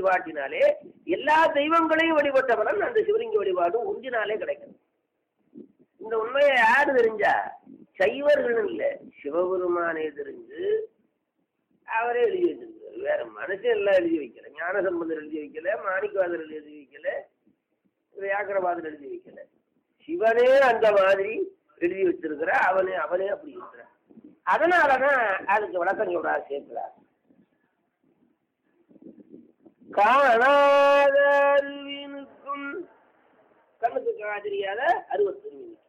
வழிபாட்டினாலே எல்லா தெய்வங்களையும் வழிபட்ட பலன் அந்த சிவலிங்க வழிபாடு ஒரிஜினாலே கிடைக்கும் இந்த உண்மையை யாரு தெரிஞ்சா சைவர்கள் இல்லை சிவபெருமானே தெரிஞ்சு அவரே எழுதி வச்சிருக்காரு வேற மனுஷன் எல்லாம் எழுதி வைக்கல ஞானசம்பந்தர் எழுதி வைக்கல மாணிக்கவாதர் எழுதி வைக்கல வியாக்கரவாதர் எழுதி வைக்கல சிவனே அந்த மாதிரி எழுதி வச்சிருக்கிற அவனே அவனே அப்படி இருக்கிறான் அதனாலதான் அதுக்கு விளக்கம் சொல்றார் சேர்க்கிறார் காணாத அறிவினுக்கும் கண்ணுக்கு காண தெரியாத அறுபத்தி